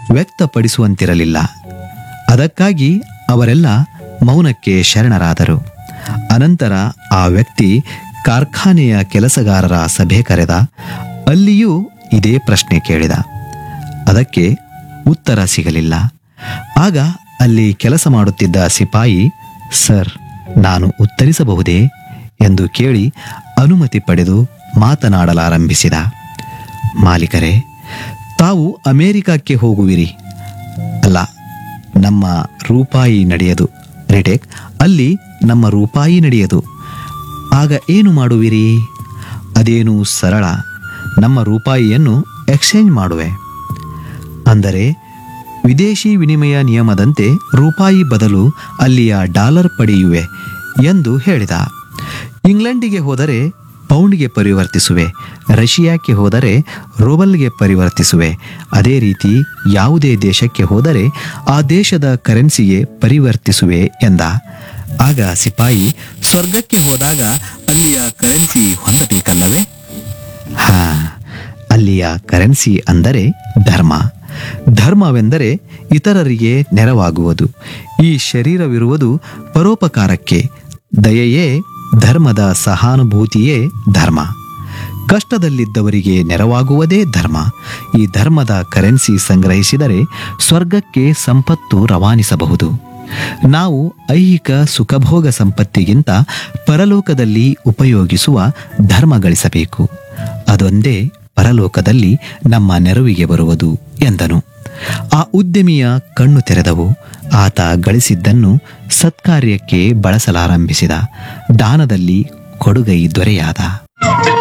ವ್ಯಕ್ತಪಡಿಸುವಂತಿರಲಿಲ್ಲ ಅದಕ್ಕಾಗಿ ಅವರೆಲ್ಲ ಮೌನಕ್ಕೆ ಶರಣರಾದರು ಅನಂತರ ಆ ವ್ಯಕ್ತಿ ಕಾರ್ಖಾನೆಯ ಕೆಲಸಗಾರರ ಸಭೆ ಕರೆದ ಅಲ್ಲಿಯೂ ಇದೇ ಪ್ರಶ್ನೆ ಕೇಳಿದ ಅದಕ್ಕೆ ಉತ್ತರ ಸಿಗಲಿಲ್ಲ ಆಗ ಅಲ್ಲಿ ಕೆಲಸ ಮಾಡುತ್ತಿದ್ದ ಸಿಪಾಯಿ ಸರ್ ನಾನು ಉತ್ತರಿಸಬಹುದೇ ಎಂದು ಕೇಳಿ ಅನುಮತಿ ಪಡೆದು ಮಾತನಾಡಲಾರಂಭಿಸಿದ ಮಾಲೀಕರೇ ತಾವು ಅಮೇರಿಕಕ್ಕೆ ಹೋಗುವಿರಿ ಅಲ್ಲ ನಮ್ಮ ರೂಪಾಯಿ ನಡೆಯದು ರಿಟೇಕ್ ಅಲ್ಲಿ ನಮ್ಮ ರೂಪಾಯಿ ನಡೆಯದು ಆಗ ಏನು ಮಾಡುವಿರಿ ಅದೇನು ಸರಳ ನಮ್ಮ ರೂಪಾಯಿಯನ್ನು ಎಕ್ಸ್ಚೇಂಜ್ ಮಾಡುವೆ ಅಂದರೆ ವಿದೇಶಿ ವಿನಿಮಯ ನಿಯಮದಂತೆ ರೂಪಾಯಿ ಬದಲು ಅಲ್ಲಿಯ ಡಾಲರ್ ಪಡೆಯುವೆ ಎಂದು ಹೇಳಿದ ಇಂಗ್ಲೆಂಡಿಗೆ ಹೋದರೆ ಪೌಂಡ್ಗೆ ಪರಿವರ್ತಿಸುವೆ ರಷ್ಯಾಕ್ಕೆ ಹೋದರೆ ರೂಬಲ್ಗೆ ಪರಿವರ್ತಿಸುವೆ ಅದೇ ರೀತಿ ಯಾವುದೇ ದೇಶಕ್ಕೆ ಹೋದರೆ ಆ ದೇಶದ ಕರೆನ್ಸಿಗೆ ಪರಿವರ್ತಿಸುವೆ ಎಂದ ಆಗ ಸಿಪಾಯಿ ಸ್ವರ್ಗಕ್ಕೆ ಹೋದಾಗ ಅಲ್ಲಿಯ ಕರೆನ್ಸಿ ಹೊಂದಬೇಕಲ್ಲವೇ ಹಾ ಅಲ್ಲಿಯ ಕರೆನ್ಸಿ ಅಂದರೆ ಧರ್ಮ ಧರ್ಮವೆಂದರೆ ಇತರರಿಗೆ ನೆರವಾಗುವುದು ಈ ಶರೀರವಿರುವುದು ಪರೋಪಕಾರಕ್ಕೆ ದಯೆಯೇ ಧರ್ಮದ ಸಹಾನುಭೂತಿಯೇ ಧರ್ಮ ಕಷ್ಟದಲ್ಲಿದ್ದವರಿಗೆ ನೆರವಾಗುವುದೇ ಧರ್ಮ ಈ ಧರ್ಮದ ಕರೆನ್ಸಿ ಸಂಗ್ರಹಿಸಿದರೆ ಸ್ವರ್ಗಕ್ಕೆ ಸಂಪತ್ತು ರವಾನಿಸಬಹುದು ನಾವು ಐಹಿಕ ಸುಖಭೋಗ ಸಂಪತ್ತಿಗಿಂತ ಪರಲೋಕದಲ್ಲಿ ಉಪಯೋಗಿಸುವ ಧರ್ಮ ಗಳಿಸಬೇಕು ಅದೊಂದೇ ಪರಲೋಕದಲ್ಲಿ ನಮ್ಮ ನೆರವಿಗೆ ಬರುವುದು ಎಂದನು ಆ ಉದ್ಯಮಿಯ ಕಣ್ಣು ತೆರೆದವು ಆತ ಗಳಿಸಿದ್ದನ್ನು ಸತ್ಕಾರ್ಯಕ್ಕೆ ಬಳಸಲಾರಂಭಿಸಿದ ದಾನದಲ್ಲಿ ಕೊಡುಗೈ ದೊರೆಯಾದ